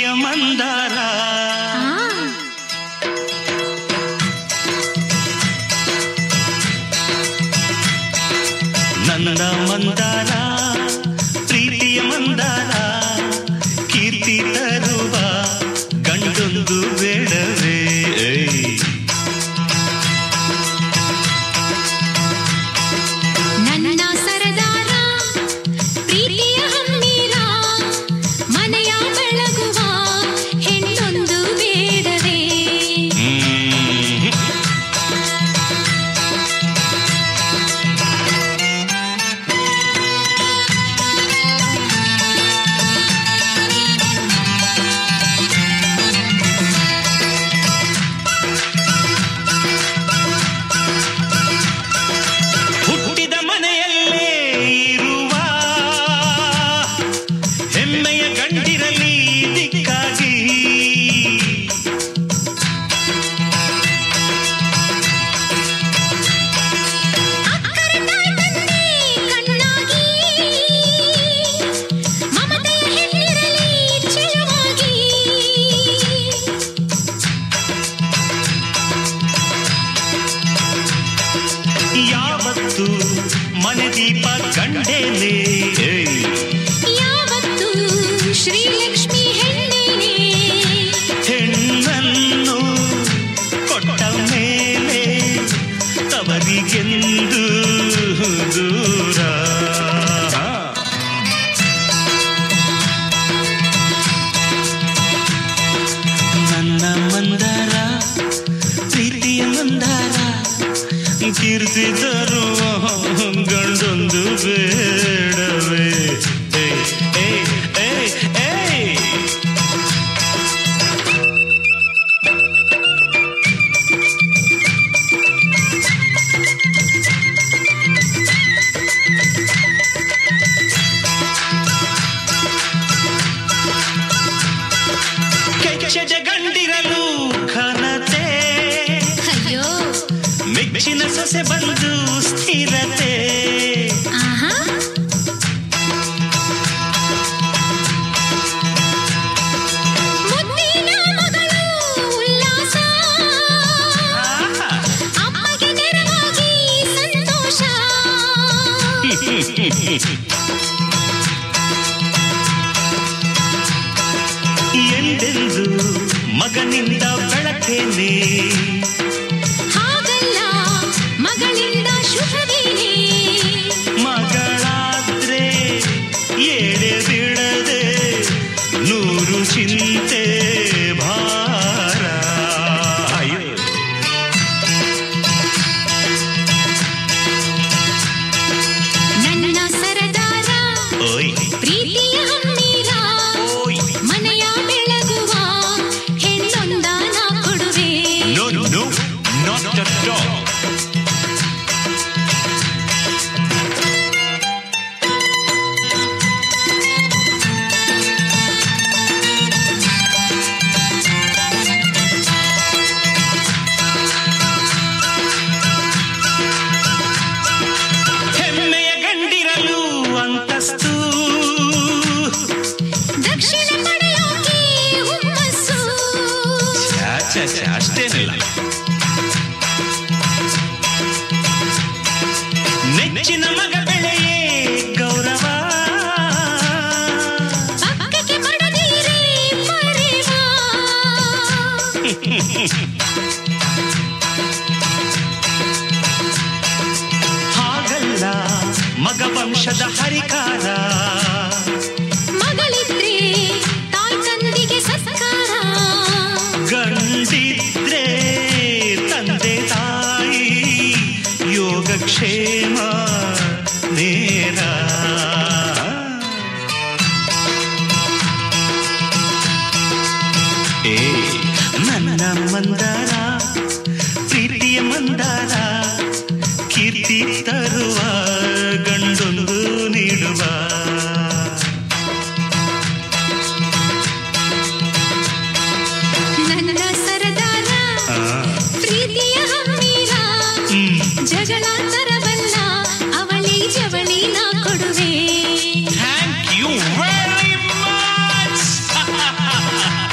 ಪ್ರೀತಿಯ ಮಂದಾರ ಆ, ನನ್ನ ಮಂದಾರ ಪ್ರೀತಿಯ ಮಂದಾರ ಕೀರ್ತಿ ತರುವ ಗಂಡೊಂದು ಬೇಡವೇ ನನ್ನ ಸರದಾರ ಪ್ರೀತಿಯ ಹಮ್ಮೀರ ಮನೆಯ ಬೆಳಗುವ ಹೆಣ್ಣೊಂದು ಬೇಡವೇ ಹ್ಮ್. ಹುಟ್ಟಿದ ಮನೆಯಲ್ಲೇ ಇರುವ ಹೆಮ್ಮೆಯ ಗಂಡಿರಲಿ ದಿಕ್ಕಾಗಿ ಅಕ್ಕರೆ ತಾಯಿ ತಂದೆ ಕಣ್ಣಾಗಿ ಮಮತೆಯ ಹೆಣ್ಣಿರಲಿ ಚೆಲುವಾಗಿ ಯಾವತ್ತು ಮನೆ ದೀಪ ಗಂಡೇನೆ ಯಾವತ್ತು ಶ್ರೀಲಕ್ಷ್ಮಿ ಹೆಣ್ಣೇನೆ ಹೆಣ್ಣನ್ನು ಕೊಟ್ಟ ಮೇಲೆ ತವರಿಗೆಂದು ದೂರ ನನ್ನ ಮಂದಾರ ಪ್ರೀತಿಯ ಮಂದಾರ ಕೀರ್ತಿ ತರುವ ಗಂಡೊಂದು ಬೇಡವೇ ಏ, ಏ, ಏ, ಏ. ಕೆಚ್ಚದ ಗಂಡಿರಲು ಘನತೆ ಅಯ್ಯೋ ಮೆಚ್ಚಿನ ಸೊಸೆ ಬಂದು ಸ್ಥಿರತೆ ಆಹಾ ಮುದ್ದಿನ ಮಗಳು ಉಲ್ಲಾಸ ಆಹಾ. ಅಮ್ಮಗೆ ನೆರವಾಗಿ ಸಂತೋಷ ಎಂದೆಂದು ಮಗನಿಂದ ಬೆಳಕೇನೆ ಹಾಗಲ್ಲ ಮಗಳಿಂದ ಶುಭವೇನೆ ಮಗಳಾದ್ರೆ ಏಳೆ ಬಿಡದೆ ನೂರು ಚಿಂತೆ ಭಾರ ಅಯ್ಯೋ. ನನ್ನ ಸರದಾರ ಓಯ್ ಪ್ರೀತಿಯ ಹಮ್ಮೀರ ಓಯ್ ಮನೆಯ ಬೆಳಗುವ ಹೆಣ್ಣೊಂದ ನಾ ಕೊಡುವೆ No, no, not at all. ಹೆಮ್ಮೆಯ ಗಂಡಿರಲು ಅಂತಸ್ತು ದಕ್ಷಿಣ ಪಡೆಯೋಕೆ ಹುಮ್ಮಸ್ಸು ಛೆ, ಛೆ, ಛೆ, ಅಷ್ಟೇನಿಲ್ಲ ನೆಚ್ಚಿನ ಮಗ ಬೆಳೆಯೇ ಗೌರವ ಪಕ್ಕಕ್ಕೆ ಪಡೆದೀರೆ ಪರೆವ ಹಾಗಲ್ಲ ಮಗ ವಂಶದ ಹರಿಕಾರ ಮಗಳಿದ್ರೆ ತಾಯಿ ತಂದೆಗೆ ಸತ್ಕಾರ ಗಂಡಿದ್ರೆ ತಂದೆ ತಾಯಿ ಯೋಗಕ್ಷೇಮ ನೇರ ಏ ನನ್ನ ಮಂದಾರ ಪ್ರೀತಿಯ ಮಂದಾರ ಕೀರ್ತಿ ತರುವ ಗಂಡೊಂದು ನೀಡುವ ನನ್ನ ಸರದಾರ ಆ, ಪ್ರೀತಿಯ ಹಮ್ಮೀರ ಹ್ಮ್. ಜಗಳ ತರಬಲ್ಲ ಅವಳಿ ಜವಳಿ ನಾ ಕೊಡುವೆ Thank you very much.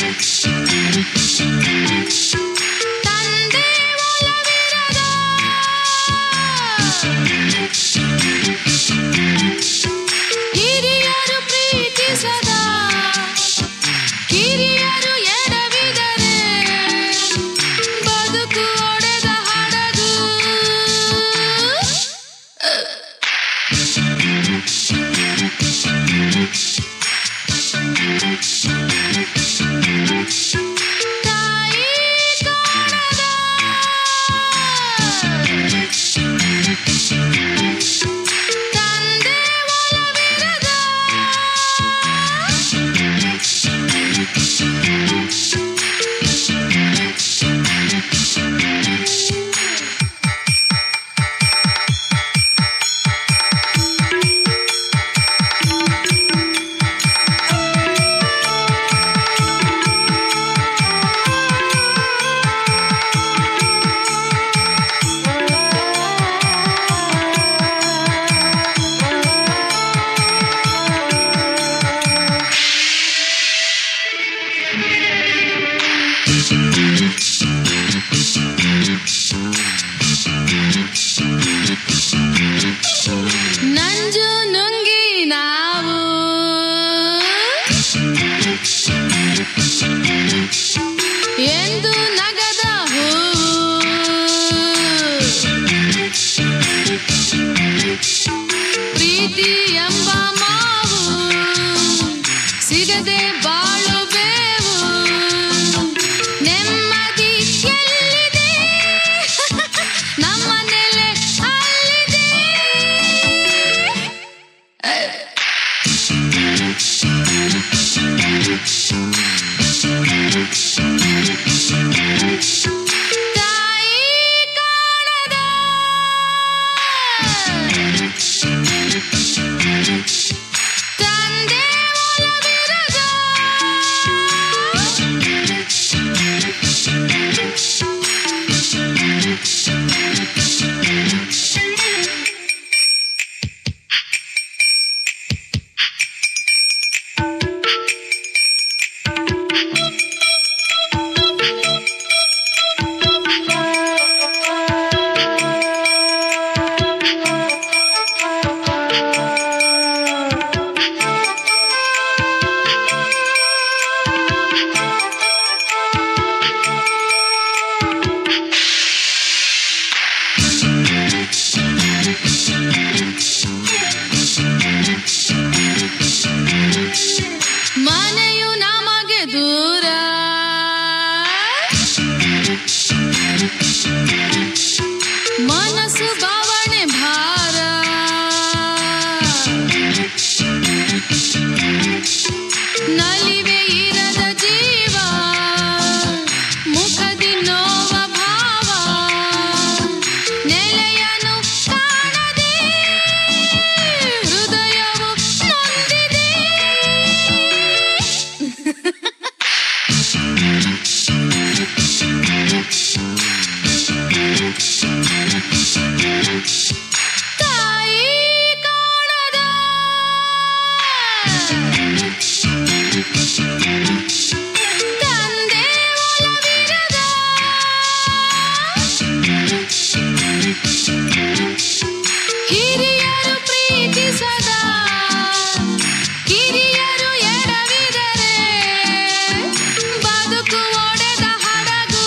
ತಂದೆ ಒಲವಿರದ ಹಿರಿಯರು ಪ್ರೀತಿಸದ ಕಿರಿಯರು ಎಡವಿದರೆ ಬದುಕು ಒಡೆದ ಹಡಗು ತಾಯಿ ಕಾಣದ ತಂದೆ ಒಲವಿರದ ನಂಜು ನುಂಗಿ ನಾವು ಎಂದು ನಗದ ಪ್ರೀತಿ ಎಂಬ ಮಾವು ಸಿಗದೆ ಬಾಳು ಬೇವು ನೆಮ್ಮದಿ ಎಲ್ಲಿದೆ ನಮ್ಮ ನೆಲೆ ಅಲ್ಲಿದೆ ತಾಯಿ ಕಾಣದ ತಂದೆ ಒಲವಿರದ ಮನೆಯು ನಮಗೆ ದೂರ ಮನಸ್ಸು ಭಾವನೆ ಭಾರ ನಲಿವೆ ಇರದ ಜೀವ ಮುಖದಿ ನೋವ ಭಾವ ನೆಲೆಯನು ಕಾಣದೆ ಹೃದಯವು ನೊಂದಿದೆ ತಾಯಿ ಕಾಣದ ತಂದೆ ಒಲವಿರದ ಹಿರಿಯರು ಪ್ರೀತಿಸದ ಕಿರಿಯರು ಎಡವಿದರೆ ಬದುಕು ಒಡೆದ ಹಡಗು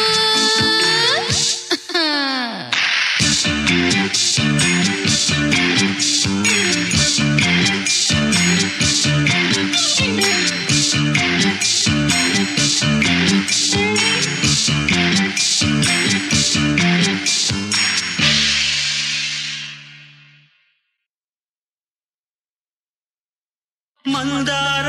ಮಂದಾರ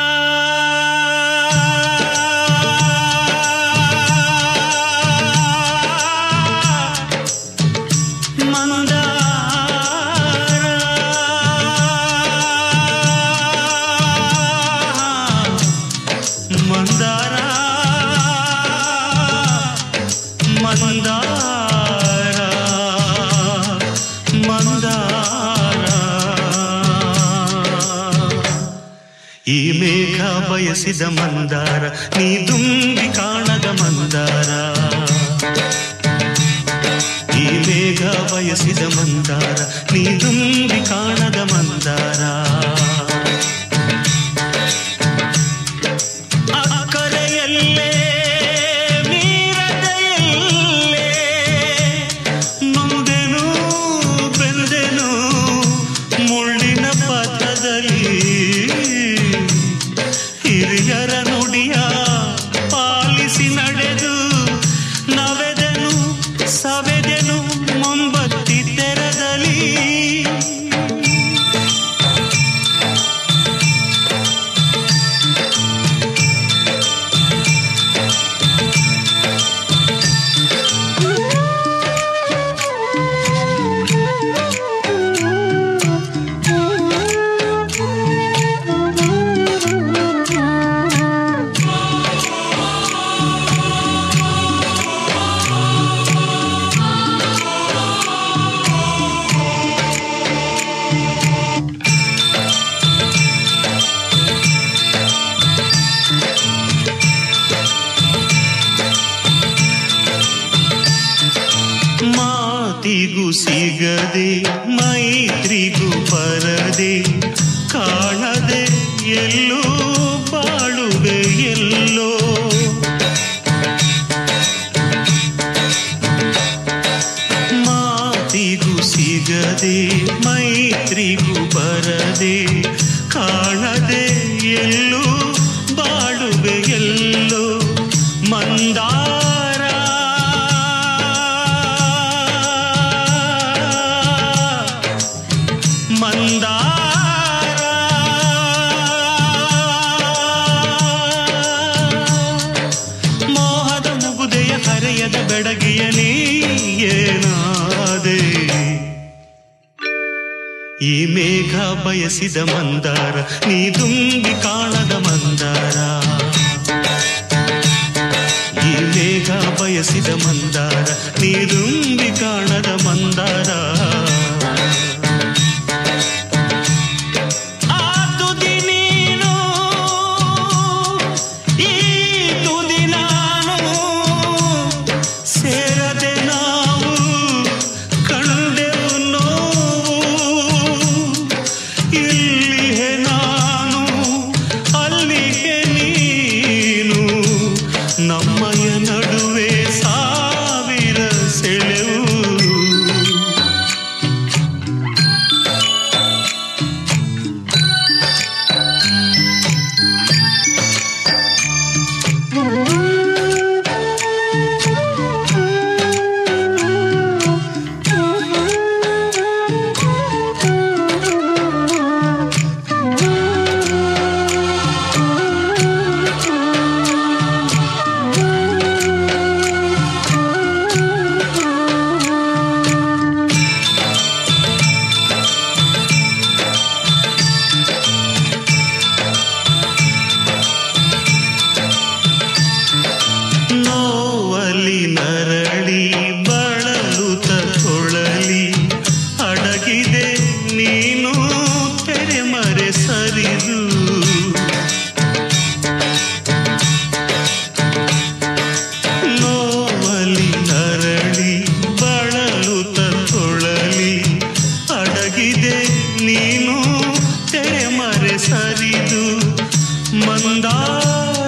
ಮಂದಾರ ಮಂದಾರ ಮಂದಾರ ಈ ಮೇಘ ಬಯಸಿದ ಮಂದಾರ ನೀ ತುಂಬಿ ಕಾಣದ ಮಂದಾರ ಈ ಮೇಘ ಬಯಸಿದ ಮಂದಾರ ನೀ ತುಂಬಿ ಕಾಣದ ಮಂದಾರ ಅಕ್ಕರೆಯಲ್ಲೇ ನೀರದೆಯಲ್ಲೇ ನೊಂದೆನು ಬೆಂದೆನು ಮುಳ್ಳಿನ ಪಥದಲ್ಲಿ ಹಿರಿಯರ ನುಡಿಯ ಪಾಲಿಸಿ ನಡೆದು ನವೆದೆನು ಸವೆದೆನು ಮೊಂಬತ್ತಿ ತೆರದಲ್ಲಿ ಮಾತಿಗೂ ಸಿಗದೆ ಮೈತ್ರಿಗೂ ಬರದೆ ಕಾಣದೆ ಎಲ್ಲೋ ಬಾಳುವೆ ಎಲ್ಲೋ ಮಾತಿಗೂ ಸಿಗದೆ ಮೈತ್ರಿಗೂ ಬರದೆ ಕಾಣದೆ ಎಲ್ಲೋ ಬಾಳುವೆ ಎಲ್ಲೋ ಮಂದಾರ ಮಂದಾರ ಮೋಹದ ಮುಗುದೆಯ ಹರೆಯದ ಬೆಡಗಿಯ ನೀ ಏನಾದೆ ಈ ಮೇಘ ಬಯಸಿದ ಮಂದಾರ ನೀ ತುಂಬಿ ಕಾಣದ ಮಂದಾರ ಈ ಮೇಘ ಬಯಸಿದ ಮಂದಾರ ನೀ ತುಂಬಿ ಕಾಣದ ಮಂದಾರ ಆ ತುದಿ ನೀನು ಈ ತುದಿ ನಾನು ಸೇರದೆ ನಾವು ಕಂಡೆವು ನೋವು ಇಲ್ಲಿಯೇ ನಾನು ಅಲ್ಲಿಗೆ ನೀನು ನಮ್ಮಯ ನಡುವೆ ಸಾವಿರ ಸೆಳೆವು ನೋವಲಿ ನರಳಿ ಬಳಲುತ ತೊಳಲಿ ಅಡಗಿದೆ ನೀನು ತೆರೆ ಮರೆ ಸರಿದು ನೋವಲಿ ನರಳಿ ಬಳಲುತ ತೊಳಲಿ ಅಡಗಿದೆ ನೀನು ತೆರೆ ಮರೆ ಸರಿದು ಮಂದಾರ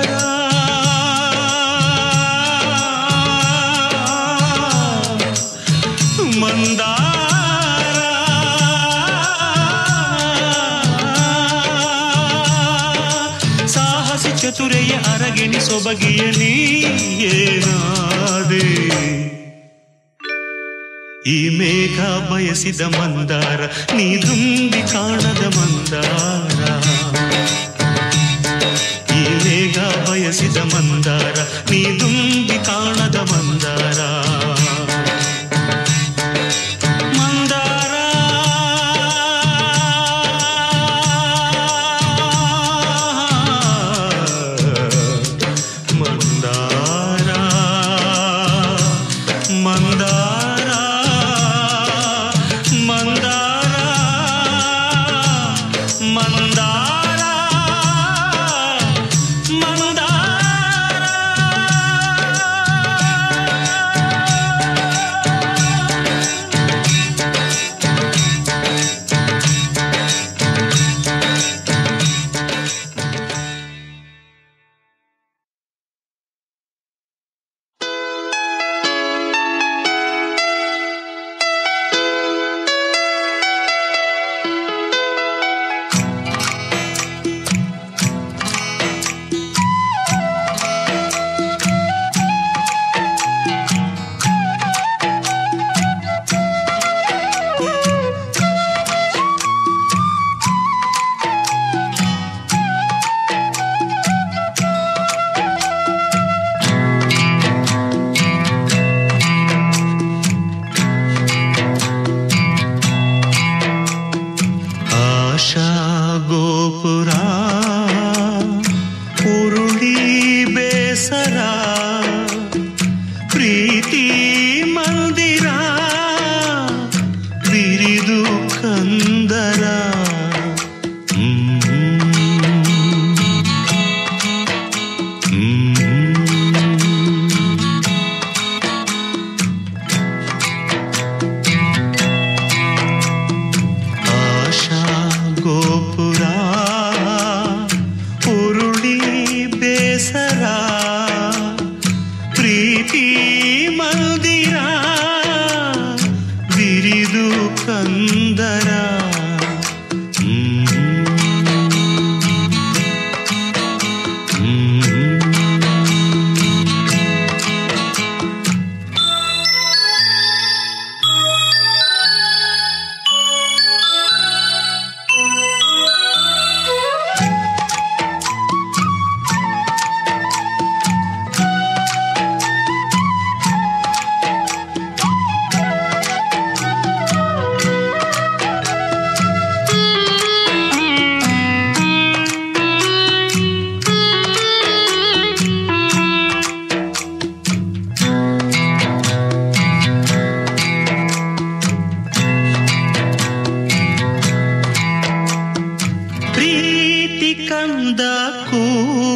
ಮಂದಾರ ಸಾಹಸಿ ಚತುರೆಯ ಅರಗಿಣಿ ಸೊಬಗಿಯ ನೀ ಏನಾದೆ ಈ ಮೇಘ ಬಯಸಿದ ಮಂದಾರ ನೀ ತುಂಬಿ ಕಾಣದ ಮಂದಾರ ಈ ಮೇಘ ಬಯಸಿದ ಮಂದಾರ ನೀ ತುಂಬಿ ಕಾಣದ ಮಂದಾರ ಮಂದಾರ ಮಂದಾರ ಮಂದಾರ ಮಂದಾರ ಮಂದಾರ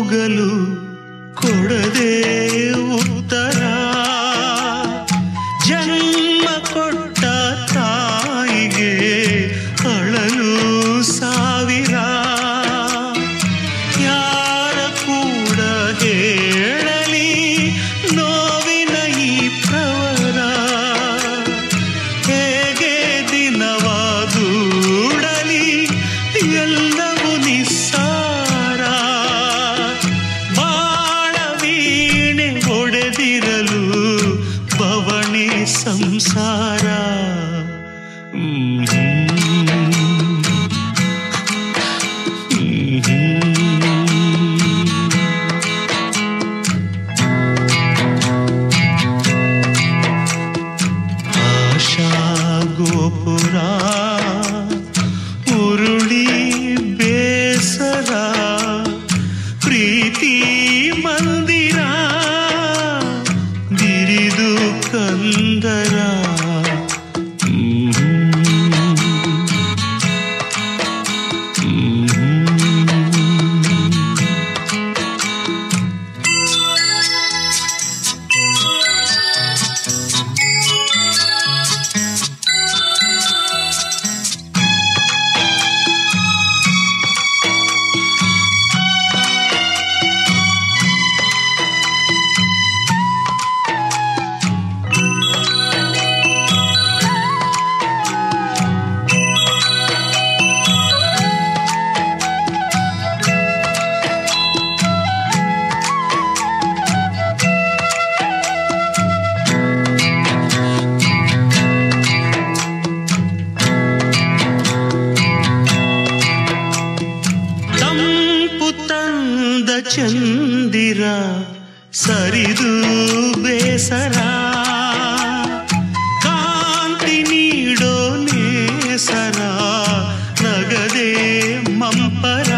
ಕೂಗಲು ಕೊಡದೆ ಉತ್ತರ ಜನ್ಮ ಕೊಟ್ಟ ತಾಯಿಗೆ ಅಳಲು ಸಾವಿರ ಯಾರ ಕೂಡ ಹೇಳಲಿ ನೋವಿನ ಈ ಪ್ರವರ ಹೇಗೆ ದಿನವ ದೂಡಲಿ ಎಲ್ಲವೂ ನಿಸ್ಸಾರ ಬಾಳ ವೀಣೆ ಒಡೆದಿರಲು ಬವಣೆ ಸಂಸಾರ ಹ್ಮ್. ಹ್ಮ್. ಆಶಾ ಗೋಪುರ ಉರುಳಿ ಬೇಸರ ಪ್ರೀತಿ ಮಂದಿರ ಬಿರಿದು ಕಂದರ ಹ್ಮ್. ಹ್ಮ್. ತಂಪು ತಂದ ಚಂದಿರ ಸರಿದು ಬೇಸರ ಕಾಂತಿ ನೀಡೋ ನೇಸರ ನಗದೆ ಮಂಪರ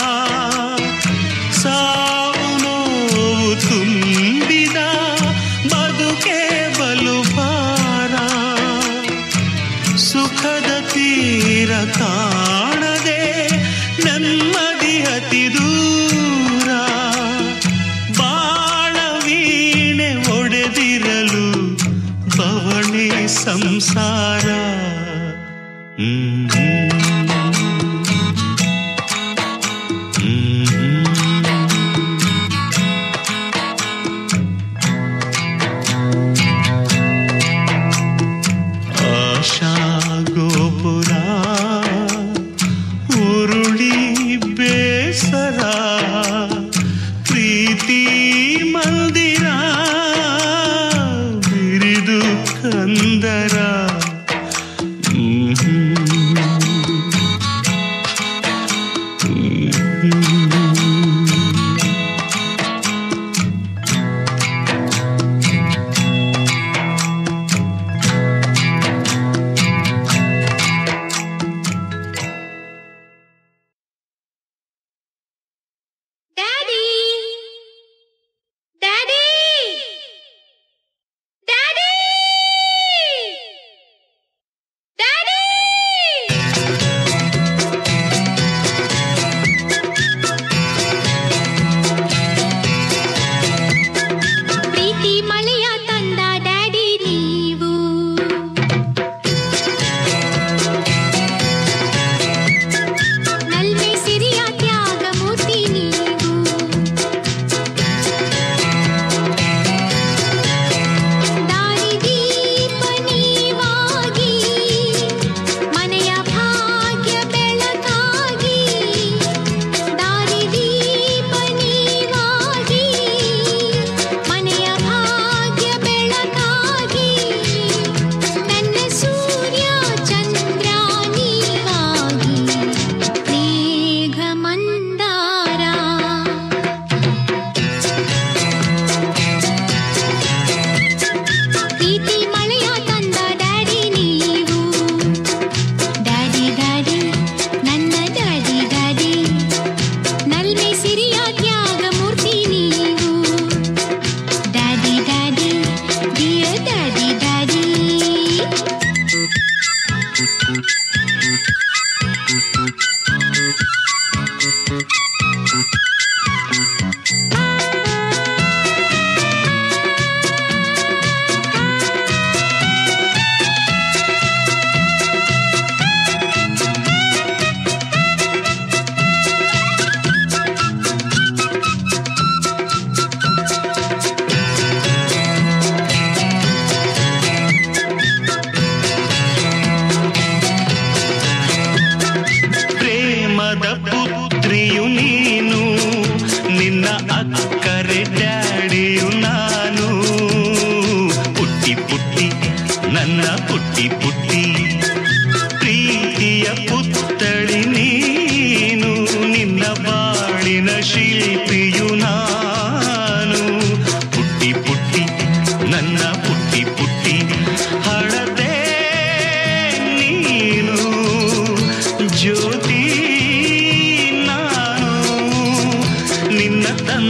ಸಾವು ನೋವು ತುಂಬಿದ ಬದುಕೆ ಬಲು ಭಾರ ಸುಖದ ತೀರ ಕಾಣದೆ ನೆಮ್ಮದಿ ಅತಿ ದೂರ ಬಾಳ ವೀಣೆ ಒಡೆದಿರಲು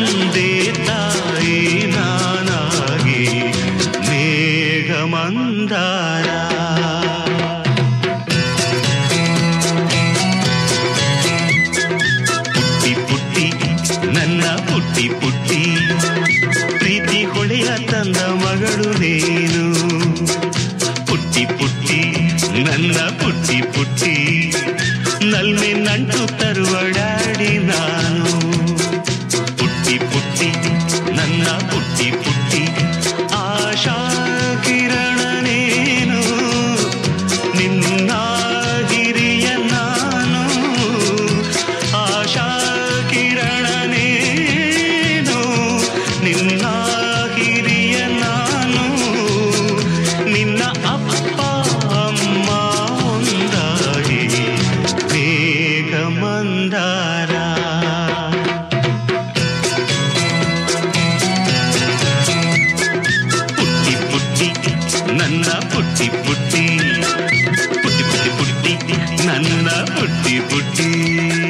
ತಂದೆ ತಾಯಿ ನಾನಾಗಿ ಮೇಘ ಮಂದಾರ ಪುಟ್ಟಿ ಪುಟ್ಟಿ ನನ್ನ ಪುಟ್ಟಿ ಪುಟ್ಟಿ ಪ್ರೀತಿ ಹೊಳೆಯ ತಂದ ಮಗಳು ನೀನು ಪುಟ್ಟಿ ಪುಟ್ಟಿ ನನ್ನ ಪುಟ್ಟಿ ಪುಟ್ಟಿ ನಲ್ಮೆ ನಂಟು ತರುವ ಡ್ಯಾಡಿ ನಾನು ಪುಟ್ಟಿ ಪುಟ್ಟಿ ನನ್ನ ಪುಟ್ಟಿ ಪುಟ್ಟಿ ಆಶಾ ಕಿರಣ ನೀನು ನಿನ್ನ ಹಿರಿಯ ನಾನು ಆಶಾ ಕಿರಣ ನೀನು ನಿನ್ನ ಹಿರಿಯ ನಾನು ನಿನ್ನ ಅಪ್ಪ ಅಮ್ಮ ಒಂದಾಗಿ ಬೇಗ ಮಂದಾರ ಪುಟ್ಟಿ ಪುಟ್ಟಿ ನನ್ನ ಪುಟ್ಟಿ ಪುಟ್ಟಿ ಪುಟ್ಟಿ ಪುಟ್ಟಿ ಪುಟ್ಟಿ ನನ್ನ ಪುಟ್ಟಿ ಪುಟ್ಟಿ